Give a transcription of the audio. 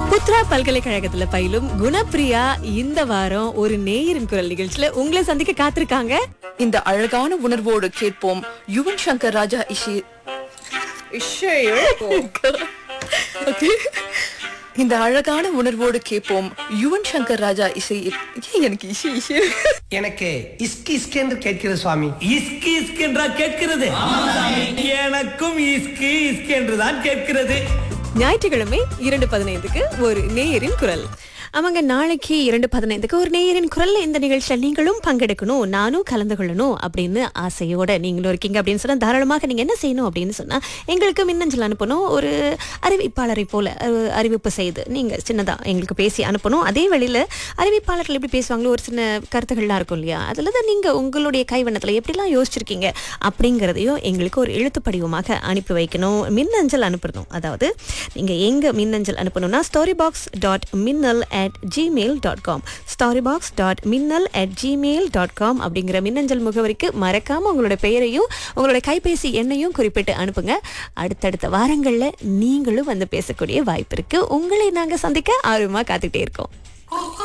புத்ரா பல்கலைக்கழகத்துல பயிலும் குணப்பிரியா இந்த வாரம் ஒரு நேயரின் குரல் நிகழ்ச்சியில உங்களை சந்திக்க காத்திருக்காங்க இந்த அழகான உணர்வோடு கேட்போம் யுவன் சங்கர் ராஜா இஷி Okay. இந்த அழகான உணர்வோடு கேட்போம் யுவன் சங்கர் ராஜா இசை ஏன் எனக்கு இசை இசை எனக்கு இஸ்கி இஸ்கி என்று கேட்கிறது சுவாமி இஸ்கி இஸ்கி என்றா கேட்கிறது எனக்கும் இஸ்கி இஸ்கி என்றுதான் கேட்கிறது ஞாயிற்றுக்கிழமை இரண்டு பதினைந்துக்கு ஒரு நேயரின் குரல் ஆமாங்க நாளைக்கு இரண்டு பதினைந்துக்கு ஒரு நேயரின் குரல்ல இந்த நிகழ்ச்சியில் நீங்களும் பங்கெடுக்கணும் நானும் கலந்து கொள்ளணும் அப்படின்னு ஆசையோட நீங்களும் இருக்கீங்க அப்படின்னு சொன்னா தாராளமாக நீங்க என்ன செய்யணும் அப்படின்னு சொன்னா எங்களுக்கு மின்னஞ்சல் அனுப்பணும் ஒரு அறிவிப்பாளரை போல அஹ், அறிவிப்பு செய்து நீங்க சின்னதா எங்களுக்கு பேசி அனுப்பணும் அதே வேளையில அறிவிப்பாளர்கள் எப்படி பேசுவாங்களோ ஒரு சின்ன கருத்துக்கள்லாம் இருக்கும் இல்லையா அதுல தான் நீங்க உங்களுடைய கைவண்ணத்துல எப்படிலாம் யோசிச்சிருக்கீங்க அப்படிங்கிறதையும் எங்களுக்கு ஒரு எழுத்து படிவமாக அனுப்பி வைக்கணும் மின்னஞ்சல் அனுப்பணும் அதாவது நீங்க எங்க மின்னஞ்சல் அனுப்பணும்னா ஸ்டோரி பாக்ஸ் டாட் மின்னல் at Gmail dot com story box dot மின்னல் அட் ஜிமெயில் டாட் காம் அப்படிங்கிற மின்னஞ்சல் முகவரிக்கு மறக்காம உங்களோட பெயரையும் உங்களோட கைபேசி எண்ணையும் குறிப்பிட்டு அனுப்புங்க அடுத்தடுத்த வாரங்கள்ல நீங்களும் வந்து பேசக்கூடிய வாய்ப்பு இருக்கு உங்களை நாங்க சந்திக்க ஆர்வமா காத்துக்கிட்டே இருக்கோம்